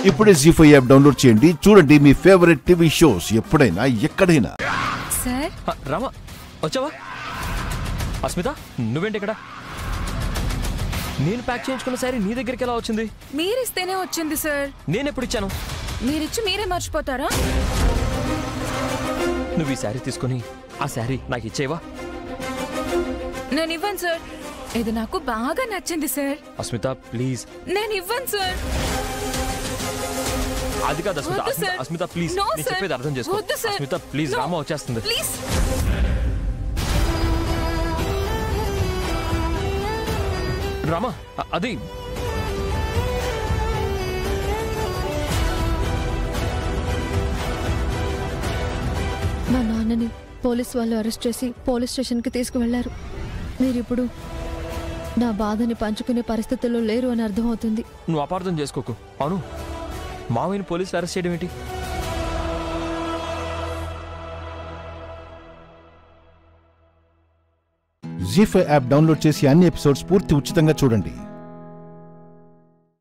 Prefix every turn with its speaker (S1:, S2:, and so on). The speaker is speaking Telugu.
S1: ఇప్పుడే జీ ఫైవ్ యాప్ డౌన్లోడ్ చేయండి చూడండి మీ ఫేవరెట్ టీవీ షోస్ ఎప్పుడైనా ఎక్కడైనా
S2: సార్
S3: ఆ, రామా వచ్చావా అస్మిత నువ్వేంటి ఇక్కడ నేను ప్యాక్ చేయించుకున్న సారీ నీ దగ్గరికి ఎలా వచ్చింది
S2: మీరిస్తేనే వచ్చింది సార్
S3: నేను ఎప్పుడు ఇచ్చాను
S2: మీరిచ్చి మీరే మర్చిపోతారా
S3: నువ్వు ఈ శారీ తీసుకుని ఆ శారీ నాకు ఇచ్చేవా
S2: నేను ఇవ్వను సార్ ఇది నాకు బాగా నచ్చింది సార్
S3: అస్మిత ప్లీజ్
S2: నేను ఇవ్వను సార్
S3: అది కాదు అస్మిత
S2: వద్దు
S3: Asmita
S2: sir.
S3: Asmita please
S2: No,
S3: నేను
S2: sir.
S3: చెప్పేది అర్థం చేసుకో
S2: వద్దు sir.
S3: Asmita please
S2: No.
S3: Rama వచ్చేస్తుంది
S2: ప్లీజ్
S3: రామా అ- అది
S4: మా నాన్నని పోలీస్ వాళ్ళు అరెస్ట్ చేసి పోలీస్ స్టేషన్కి తీసుకువెళ్లారు మీరిప్పుడు నా బాధని పంచుకునే పరిస్థితుల్లో లేరు అని అర్థమవుతుంది
S3: నువ్వు అపార్థం చేసుకోకు అవును మామయ్యని పోలీసులు అరెస్ట్ చేయడం ఏంటి
S1: జీ ఫైవ్ యాప్ డౌన్లోడ్ చేసి అన్ని ఎపిసోడ్స్ పూర్తి ఉచితంగా చూడండి